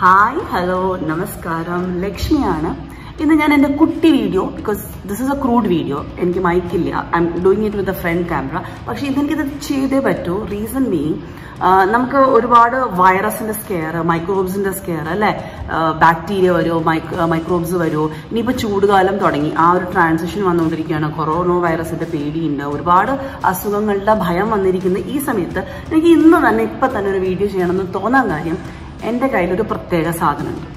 hi hello നമസ്കാരം ലക്ഷ്മിയാണ് ഇന്ന് ഞാൻ എൻ്റെ കുട്ടി video because this is a crude video എനിക്ക് മൈക്കില്ല I'm doing it with a front camera പക്ഷേ ഇതെനിക്കിത് ചെയ്തേ പറ്റൂ റീസൺ ബീങ് നമുക്ക് ഒരുപാട് വൈറസിന്റെ സ്കെയർ മൈക്രോബ്സിന്റെ സ്കെയർ അല്ലെ ബാക്ടീരിയ വരുമോ മൈക്രോബ്സ് വരുമോ ഇനിയിപ്പോൾ ചൂടുകാലം തുടങ്ങി ആ ഒരു ട്രാൻസിഷൻ വന്നുകൊണ്ടിരിക്കുകയാണ് കൊറോണ വൈറസിന്റെ പേടിയുണ്ട് ഒരുപാട് അസുഖങ്ങളുടെ ഭയം വന്നിരിക്കുന്ന ഈ സമയത്ത് എനിക്ക് ഇന്ന് തന്നെ ഇപ്പം തന്നെ ഒരു വീഡിയോ ചെയ്യണമെന്ന് തോന്നാൻ കാര്യം എൻ്റെ കയ്യിലൊരു പ്രത്യേക സാധനമുണ്ട്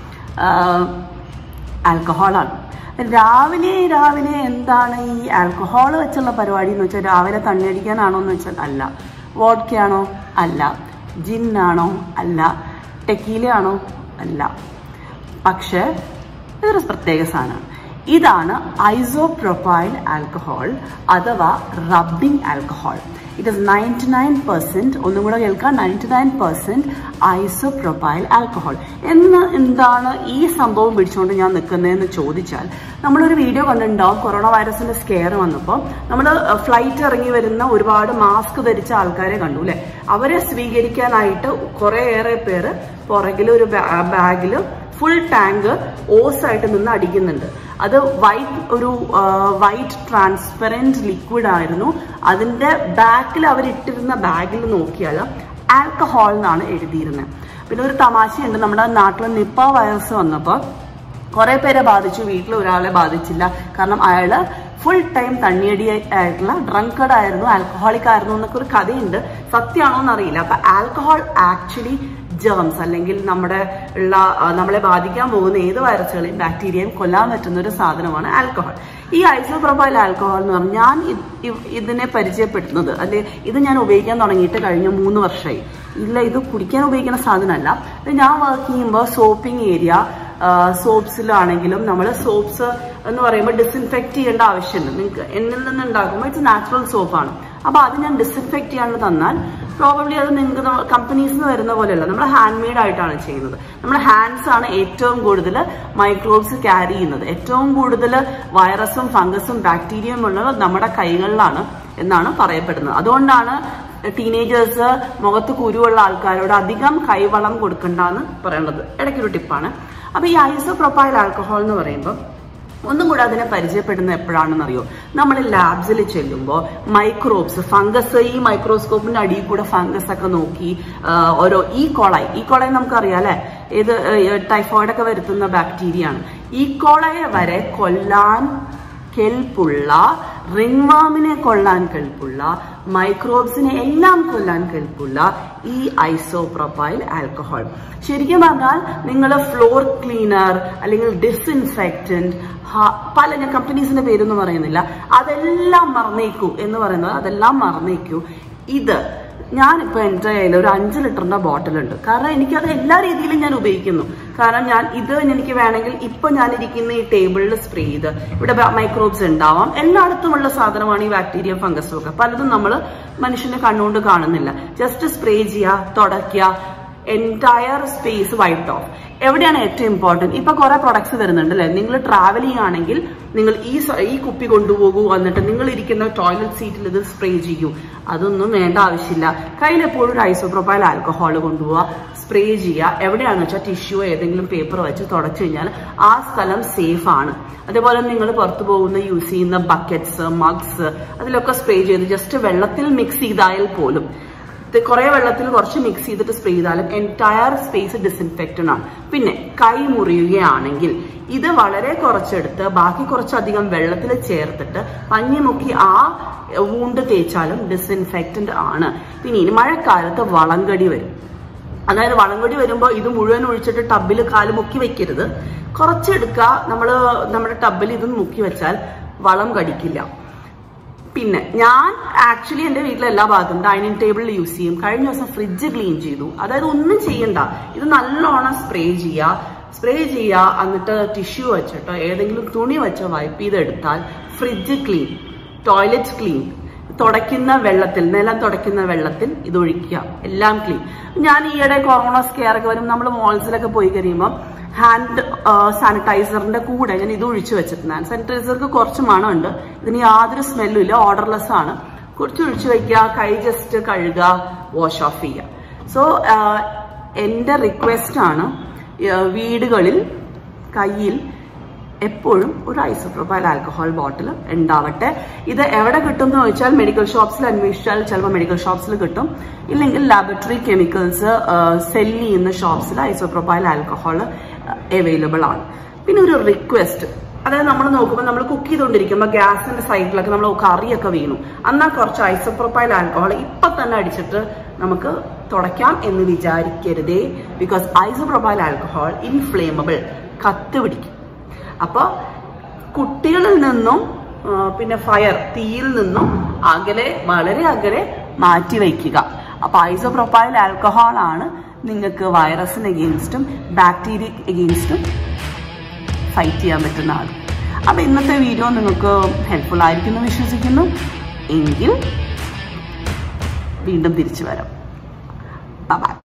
ആൽക്കഹോളാണ് രാവിലെ രാവിലെ എന്താണ് ഈ ആൽക്കഹോൾ വെച്ചുള്ള പരിപാടി എന്ന് വെച്ചാൽ രാവിലെ തണ്ണിയടിക്കാനാണോ എന്ന് വെച്ചാൽ അല്ല വോഡ്ക്കയാണോ അല്ല ജിന്നാണോ അല്ല ടെക്കീലയാണോ അല്ല പക്ഷേ ഇതൊരു പ്രത്യേക സാധനമാണ് ഇതാണ് ഐസോപ്രൊപ്പൈൽ ആൽക്കഹോൾ അഥവാ rubbing alcohol it is ninety nine percent ഒന്നും കൂടെ കേൾക്കാം ninety nine percent isopropyl alcohol എന്ന് എന്താണ് ഈ സംഭവം പിടിച്ചുകൊണ്ട് ഞാൻ നിൽക്കുന്നതെന്ന് ചോദിച്ചാൽ നമ്മളൊരു വീഡിയോ കണ്ടിട്ടുണ്ടാവും കൊറോണ വൈറസിന്റെ സ്കെയർ വന്നപ്പോൾ നമ്മൾ ഫ്ലൈറ്റ് ഇറങ്ങി വരുന്ന ഒരുപാട് മാസ്ക് ധരിച്ച ആൾക്കാരെ കണ്ടു അല്ലെ അവരെ സ്വീകരിക്കാനായിട്ട് കുറേയേറെ പേര് പുറകിൽ ഒരു ബാഗിൽ ഫുൾ ടാങ്ക് ഓസായിട്ട് നിന്ന് അടിക്കുന്നുണ്ട് അത് വൈറ്റ് ഒരു വൈറ്റ് ട്രാൻസ്പെറൻറ്റ് ലിക്വിഡ് ആയിരുന്നു അതിൻ്റെ ബാക്കിൽ അവരിട്ടിരുന്ന ബാഗിൽ നോക്കിയാൽ ആൽക്കഹോൾ എന്നാണ് എഴുതിയിരുന്നത് പിന്നെ ഒരു തമാശയുണ്ട് നമ്മുടെ നാട്ടിൽ നിപ്പ വൈറസ് വന്നപ്പോൾ കുറെ പേരെ ബാധിച്ചു വീട്ടിൽ ഒരാളെ ബാധിച്ചില്ല കാരണം അയാള് ഫുൾ ടൈം തണ്ണിയടി ആയിട്ടുള്ള ഡ്രങ്കഡ് ആയിരുന്നു ആൽക്കഹോളിക് ആയിരുന്നു എന്നൊക്കെ ഒരു കഥയുണ്ട് സത്യമാണോ എന്നറിയില്ല അപ്പൊ ആൽക്കഹോൾ ആക്ച്വലി ജേംസ് അല്ലെങ്കിൽ നമ്മുടെ ഉള്ള നമ്മളെ ബാധിക്കാൻ പോകുന്ന ഏത് വൈറസുകളെയും ബാക്ടീരിയയും കൊല്ലാൻ പറ്റുന്ന ഒരു സാധനമാണ് ആൽക്കഹോൾ ഈ ഐസോപ്രൊപ്പൈൽ ആൽക്കഹോൾ എന്ന് പറഞ്ഞാൽ ഞാൻ ഇതിനെ പരിചയപ്പെടുത്തുന്നത് അല്ലെ ഇത് ഞാൻ ഉപയോഗിക്കാൻ തുടങ്ങിയിട്ട് കഴിഞ്ഞ മൂന്ന് വർഷമായി ഇല്ല ഇത് കുടിക്കാൻ ഉപയോഗിക്കുന്ന സാധനമല്ല ഞാൻ വർക്ക് ചെയ്യുമ്പോൾ സോപ്പിംഗ് ഏരിയ സോപ്സിലാണെങ്കിലും നമ്മൾ സോപ്സ് എന്ന് പറയുമ്പോൾ ഡിസിൻഫെക്ട് ചെയ്യേണ്ട ആവശ്യമുണ്ട് നിങ്ങൾക്ക് എന്നിൽ നിന്ന് ഉണ്ടാക്കുമ്പോൾ ഇറ്റ്സ് നാച്ചുറൽ സോപ്പാണ് അപ്പോൾ അത് ഞാൻ ഡിസിൻഫെക്ട് ചെയ്യാണ്ട് തന്നാൽ പ്രോബബ്ലി അത് നിങ്ങൾക്ക് കമ്പനീസിൽ നിന്ന് വരുന്ന പോലെയല്ല നമ്മൾ ഹാൻഡ് മെയ്ഡ് ആയിട്ടാണ് ചെയ്യുന്നത് നമ്മുടെ ഹാൻഡ്സ് ആണ് ഏറ്റവും കൂടുതൽ മൈക്രോബ്സ് ക്യാരി ചെയ്യുന്നത് ഏറ്റവും കൂടുതൽ വൈറസും ഫംഗസും ബാക്ടീരിയയും ഉള്ളത് നമ്മുടെ കൈകളിലാണ് എന്നാണ് പറയപ്പെടുന്നത് അതുകൊണ്ടാണ് ടീനേജേഴ്സ് മുഖത്ത് കുരുവുള്ള ആൾക്കാരോട് അധികം കൈവളം കൊടുക്കണ്ടെന്ന് പറയുന്നത് ഇടയ്ക്കൊരു ടിപ്പാണ് അപ്പൊ ഈ ഐസോപ്രൊപ്പൈൽ ആൽക്കഹോൾ എന്ന് പറയുമ്പോൾ ഒന്നും കൂടെ അതിനെ പരിചയപ്പെടുന്നത് എപ്പോഴാണെന്ന് അറിയോ നമ്മൾ ലാബ്സിൽ ചെല്ലുമ്പോൾ മൈക്രോബ്സ് ഫംഗസ് ഈ മൈക്രോസ്കോപ്പിന്റെ അടിയിൽ കൂടെ ഫംഗസ് ഒക്കെ നോക്കി ഓരോ ഈ കോളായി ഈ കോളായി നമുക്കറിയാം അല്ലെ ഇത് ടൈഫോയിഡ് ഒക്കെ വരുത്തുന്ന ബാക്ടീരിയ ആണ് ഈ കോളയെ വരെ കൊല്ലാൻ കെൽപ്പുള്ള റിംഗ്വാമിനെ കൊള്ളാൻ കെൽപ്പുള്ള മൈക്രോബ്സിനെ എല്ലാം കൊല്ലാൻ കെൽപ്പുള്ള ഈ ഐസോപ്രൊപ്പൈൽ ആൽക്കഹോൾ ശരിക്കും പറഞ്ഞാൽ നിങ്ങൾ ഫ്ലോർ ക്ലീനർ അല്ലെങ്കിൽ ഡിസ്ഇൻഫെക്റ്റന്റ് പല ഞാൻ കമ്പനീസിന്റെ പേരൊന്നും പറയുന്നില്ല അതെല്ലാം മറന്നേക്കൂ എന്ന് പറയുന്നത് അതെല്ലാം മറന്നേക്കൂ ഇത് ഞാനിപ്പോൾ എൻ്റെ കയ്യിൽ ഒരു അഞ്ച് ലിറ്ററിന്റെ ബോട്ടിലുണ്ട് കാരണം എനിക്കത് എല്ലാ രീതിയിലും ഞാൻ ഉപയോഗിക്കുന്നു കാരണം ഞാൻ ഇത് എനിക്ക് വേണമെങ്കിൽ ഇപ്പൊ ഞാൻ ഇരിക്കുന്ന ഈ ടേബിളിൽ സ്പ്രേ ചെയ്ത് ഇവിടെ മൈക്രോബ്സ് ഉണ്ടാവാം എല്ലായിടത്തുമുള്ള സാധനമാണ് ഈ ബാക്ടീരിയ ഫംഗസും ഒക്കെ പലതും നമ്മൾ മനുഷ്യന്റെ കണ്ണുകൊണ്ട് കാണുന്നില്ല ജസ്റ്റ് സ്പ്രേ ചെയ്യുക തുടയ്ക്കുക എൻറ്റയർ സ്പേസ് വൈറ്റ് ഓഫ് എവിടെയാണ് ഏറ്റവും ഇമ്പോർട്ടൻറ്റ് ഇപ്പൊ കുറെ പ്രൊഡക്ട്സ് വരുന്നുണ്ട് അല്ലേ നിങ്ങൾ ട്രാവൽ ചെയ്യുകയാണെങ്കിൽ നിങ്ങൾ ഈ ഈ കുപ്പി കൊണ്ടുപോകൂ എന്നിട്ട് നിങ്ങൾ ഇരിക്കുന്ന ടോയ്ലറ്റ് സീറ്റിൽ ഇത് സ്പ്രേ ചെയ്യൂ അതൊന്നും വേണ്ട ആവശ്യമില്ല കയ്യിൽ എപ്പോഴും ഒരു ഐസോപ്രൊപ്പൈൽ ആൽക്കഹോൾ കൊണ്ടുപോവുക സ്പ്രേ ചെയ്യുക എവിടെയാണെന്ന് വെച്ചാൽ ടിഷ്യൂ ഏതെങ്കിലും പേപ്പർ വെച്ച് തുടച്ചു കഴിഞ്ഞാൽ ആ സ്ഥലം സേഫ് ആണ് അതേപോലെ നിങ്ങൾ പുറത്തു പോകുന്ന യൂസ് ചെയ്യുന്ന ബക്കറ്റ്സ് മഗ്സ് അതിലൊക്കെ സ്പ്രേ ചെയ്ത് ജസ്റ്റ് വെള്ളത്തിൽ മിക്സ് ചെയ്താൽ പോലും കുറെ വെള്ളത്തിൽ കുറച്ച് മിക്സ് ചെയ്തിട്ട് സ്പ്രേ ചെയ്താലും എൻറ്റയർ സ്പേസ് ഡിസിൻഫെക്റ്റഡ് ആണ് പിന്നെ കൈ മുറിയുകയാണെങ്കിൽ ഇത് വളരെ കുറച്ചെടുത്ത് ബാക്കി കുറച്ചധികം വെള്ളത്തിൽ ചേർത്തിട്ട് പഞ്ഞി മുക്കി ആ വൂണ്ട് തേച്ചാലും ഡിസിൻഫെക്റ്റന്റ് ആണ് പിന്നെ ഇനി മഴക്കാലത്ത് വളങ്കടി വരും അതായത് വളങ്കടി വരുമ്പോൾ ഇത് മുഴുവൻ ഒഴിച്ചിട്ട് ടബിൽ കാല് മുക്കി വെക്കരുത് കുറച്ചെടുക്കുക നമ്മൾ നമ്മുടെ ടബിൽ ഇത് മുക്കി വെച്ചാൽ വളം കടിക്കില്ല പിന്നെ ഞാൻ ആക്ച്വലി എൻ്റെ വീട്ടിലെ എല്ലാ ഭാഗത്തും ഡൈനിങ് ടേബിളിൽ യൂസ് ചെയ്യും കഴിഞ്ഞ ദിവസം ഫ്രിഡ്ജ് ക്ലീൻ ചെയ്തു അതായത് ഒന്നും ചെയ്യണ്ട ഇത് നല്ലോണം സ്പ്രേ ചെയ്യുക സ്പ്രേ ചെയ്യുക എന്നിട്ട് ടിഷ്യൂ വെച്ചിട്ടോ ഏതെങ്കിലും തുണി വെച്ചോ വൈപ്പ് ചെയ്തെടുത്താൽ ഫ്രിഡ്ജ് ക്ലീൻ ടോയ്ലറ്റ് ക്ലീൻ തുടയ്ക്കുന്ന വെള്ളത്തിൽ നിലം തുടയ്ക്കുന്ന വെള്ളത്തിൽ ഇത് ഒഴിക്കുക എല്ലാം ക്ലീൻ ഞാൻ ഈയിടെ കൊറോണ സ്കെയർ ഒക്കെ വരും നമ്മൾ മോൾസിലൊക്കെ പോയി കഴിയുമ്പോൾ ഹാൻഡ് സാനിറ്റൈസറിന്റെ കൂടെ ഞാൻ ഇത് ഒഴിച്ചു വെച്ചിട്ടുണ്ട് ഹാൻഡ് സാനിറ്റൈസർക്ക് കുറച്ച് മണമുണ്ട് ഇതിന് യാതൊരു സ്മെല്ലും ഇല്ല ഓർഡർലെസ് ആണ് കുറച്ച് ഒഴിച്ചു വെക്കുക കൈ ജസ്റ്റ് കഴുകുക വാഷ് ഓഫ് ചെയ്യുക സോ എന്റെ റിക്വസ്റ്റ് ആണ് ഏഹ് വീടുകളിൽ കയ്യിൽ എപ്പോഴും ഒരു ഐസോപ്രോപ്പൈൽ ആൽക്കഹോൾ ബോട്ടിൽ ഉണ്ടാവട്ടെ ഇത് എവിടെ കിട്ടും എന്ന് ചോദിച്ചാൽ മെഡിക്കൽ ഷോപ്സിൽ അന്വേഷിച്ചാൽ ചിലപ്പോൾ മെഡിക്കൽ ഷോപ്സിൽ കിട്ടും ഇല്ലെങ്കിൽ ലാബറട്ടറി കെമിക്കൽസ് സെല് ചെയ്യുന്ന ഷോപ്സിൽ ഐസോപ്രോപ്പൈൽ ആൽക്കഹോൾ അവൈലബിൾ ആണ് പിന്നെ ഒരു റിക്വസ്റ്റ് അതായത് നമ്മൾ നോക്കുമ്പോൾ നമ്മൾ കുക്ക് ചെയ്തുകൊണ്ടിരിക്കുമ്പോൾ ഗ്യാസിന്റെ സൈഡിലൊക്കെ നമ്മൾ കറിയൊക്കെ വീണു എന്നാൽ കുറച്ച് ഐസോപ്രോപ്പൈൽ ആൽക്കഹോൾ ഇപ്പൊ തന്നെ അടിച്ചിട്ട് നമുക്ക് തുടയ്ക്കാം എന്ന് വിചാരിക്കരുതേ ബിക്കോസ് ഐസോപ്രോപ്പൈൽ ആൽക്കഹോൾ ഇൻഫ്ലേമബിൾ കത്ത് പിടിക്കും അപ്പോൾ കുട്ടികളിൽ നിന്നും ആ, പിന്നെ ഫയർ തീയിൽ നിന്നും അകലെ വളരെ അകലെ മാറ്റി വയ്ക്കുക അപ്പൊ ഐസോപ്രോപ്പൈൽ ആൽക്കഹോൾ ആണ് നിങ്ങൾക്ക് വൈറസിന് എഗെയിൻസ്റ്റും ബാക്ടീരിയ എഗെയിൻസ്റ്റും ഫൈറ്റ് ചെയ്യാൻ പറ്റുന്ന ആൾ അപ്പൊ ഇന്നത്തെ വീഡിയോ നിങ്ങൾക്ക് ഹെൽപ്ഫുൾ ആയിരിക്കുന്നു വിശ്വസിക്കുന്നു എങ്കിൽ വീണ്ടും തിരിച്ചു വരാം ബൈ